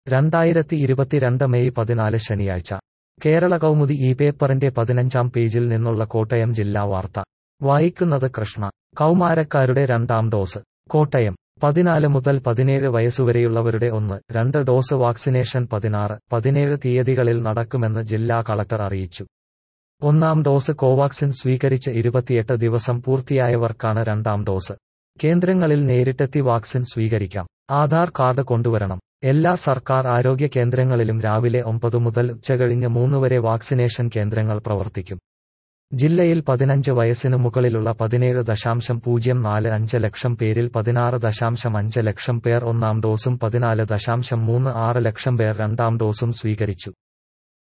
രണ്ടായിരത്തി ഇരുപത്തിരണ്ട് മെയ് പതിനാല് ശനിയാഴ്ച കേരള കൗമുദി ഈ പേപ്പറിന്റെ പതിനഞ്ചാം പേജിൽ നിന്നുള്ള കോട്ടയം ജില്ലാ വാർത്ത വായിക്കുന്നത് കൃഷ്ണ കൗമാരക്കാരുടെ രണ്ടാം ഡോസ് കോട്ടയം പതിനാല് മുതൽ പതിനേഴ് വയസ്സുവരെയുള്ളവരുടെ ഒന്ന് രണ്ട് ഡോസ് വാക്സിനേഷൻ പതിനാറ് പതിനേഴ് തീയതികളിൽ നടക്കുമെന്ന് ജില്ലാ കളക്ടർ അറിയിച്ചു ഒന്നാം ഡോസ് കോവാക്സിൻ സ്വീകരിച്ച് ഇരുപത്തിയെട്ട് ദിവസം പൂർത്തിയായവർക്കാണ് രണ്ടാം ഡോസ് കേന്ദ്രങ്ങളിൽ നേരിട്ടെത്തി വാക്സിൻ സ്വീകരിക്കാം ആധാർ കാർഡ് കൊണ്ടുവരണം എല്ലാ സർക്കാർ ആരോഗ്യ കേന്ദ്രങ്ങളിലും രാവിലെ ഒമ്പത് മുതൽ ഉച്ചകഴിഞ്ഞ് മൂന്ന് വരെ വാക്സിനേഷൻ കേന്ദ്രങ്ങൾ പ്രവർത്തിക്കും ജില്ലയിൽ പതിനഞ്ച് വയസ്സിന് മുകളിലുള്ള പതിനേഴ് ദശാംശം പൂജ്യം നാല് അഞ്ച് ലക്ഷം പേരിൽ പതിനാറ് ദശാംശം അഞ്ച് ലക്ഷം പേർ ഒന്നാം ഡോസും പതിനാല് ദശാംശം മൂന്ന് ആറ് ലക്ഷം പേർ രണ്ടാം ഡോസും സ്വീകരിച്ചു